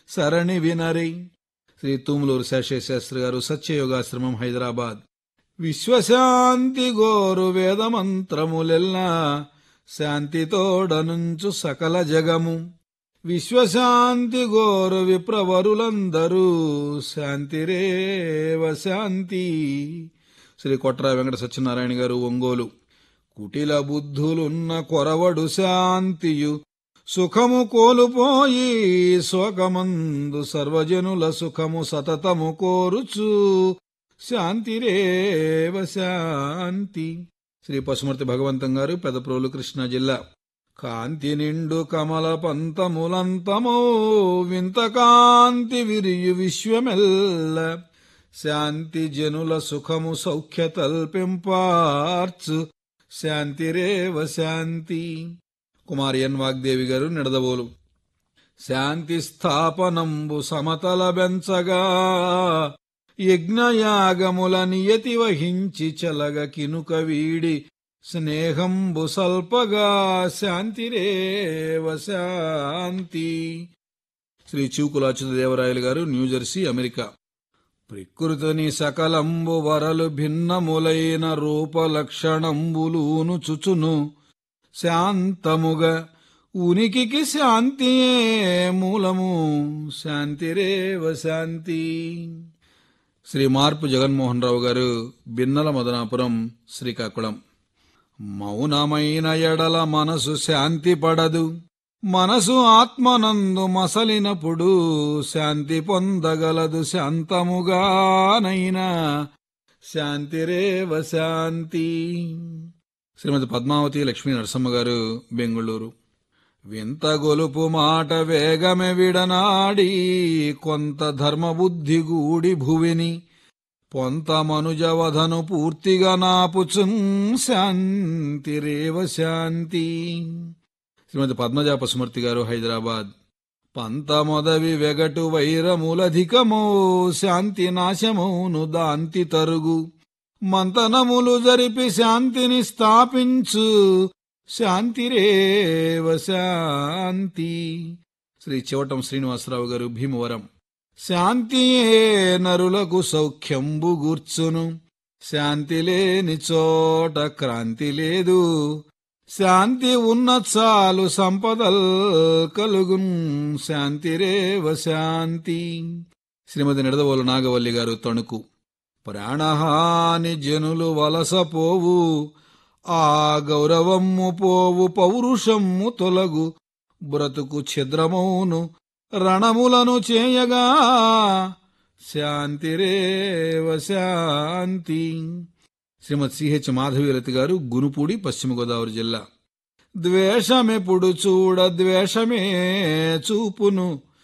సరణి వినరి శ్రీ తూములూరు శేషశాస్త్రి గారు సత్యయోగాశ్రమం హైదరాబాద్ విశ్వశాంతి గోరు వేదమంత్రములెల్లా శాంతితోడనుంచు సకల జగము విశ్వశాంతి గోరు విప్రవరులందరూ శాంతిరేవ శాంతి శ్రీ కొట్ర వెంకట సత్యనారాయణ గారు ఒంగోలు కుటిల బుద్ధులున్న కొరవడు శాంతియు సుఖము కోలుపోయి శోకమందు సర్వజనుల సుఖము సతతము కోరుచు శాంతిరేవ శాంతి శ్రీ పశుమర్తి భగవంతం గారు పెదప్రోలు కృష్ణా జిల్లా కాంతి నిండు కమల పంతములంతమో వింత కాంతి విరియు విశ్వమెల్ల శాంతి జనుల సుఖము సౌఖ్య తల్పింపార్చు శాంతిరేవ శాంతి కుమారి ఎన్ వాగ్దేవి గారు నిడదవోలు శాంతి స్థాపనంబు సమతల బెంచగా యజ్ఞయాగముల నియతి వహించి చలగ కినుక వీడి స్నేహంబు సల్పగా శాంతిరేవ శాంతి శ్రీ చివుకులాచుత దేవరాయలు గారు న్యూజెర్సీ అమెరికా ప్రకృతిని సకలంబు వరలు భిన్నములైన రూపలక్షణంబులూను చుచును శాంతముగా ఉనికికి శాంతియే మూలము శాంతిరేవ శాంతి శ్రీ మార్పు జగన్మోహన్ రావు గారు బిన్నల మదనాపురం శ్రీకాకుళం మౌనమైన ఎడల మనసు శాంతి పడదు మనసు ఆత్మనందు మసలినప్పుడు శాంతి పొందగలదు శాంతముగానైనా శాంతిరేవ శాంతి శ్రీమతి పద్మావతి లక్ష్మీ నరసమ్మ గారు బెంగుళూరు వింత గొలుపు మాట వేగమె విడనాడి కొంత ధర్మబుద్ధి గూడి భువిని పొంత మనుజవధను పూర్తిగా నాపుచున్ శాంతిరేవ శాంతి శ్రీమతి పద్మజ పసుమర్తి గారు హైదరాబాద్ పంత మొదవి వెగటు వైరములధికమో శాంతి నాశమౌను దాంతి తరుగు మంతనములు జరిపి శాంతిని స్థాపించు శాంతిరేవ శాంతి శ్రీ చివటం శ్రీనివాసరావు గారు భీమవరం శాంతియే నరులకు సౌఖ్యంబు గూర్చును శాంతి లేని చోట క్రాంతి లేదు శాంతి ఉన్న చాలు సంపదల్ కలుగున్ శాంతిరేవ శాంతి శ్రీమతి నిడదవోలు నాగవల్లి గారు తణుకు ప్రాణహాని జనులు వలసపోవు ఆ గౌరవమ్ము పోవు పౌరుషమ్ము తొలగు బ్రతుకు ఛిద్రమౌను రణములను చేయగా శాంతిరేవ శాంతి శ్రీమతి సిహెచ్ మాధవీరతి గారు గునుపూడి పశ్చిమ గోదావరి జిల్లా ద్వేషమెప్పుడు చూడ ద్వేషమే చూపును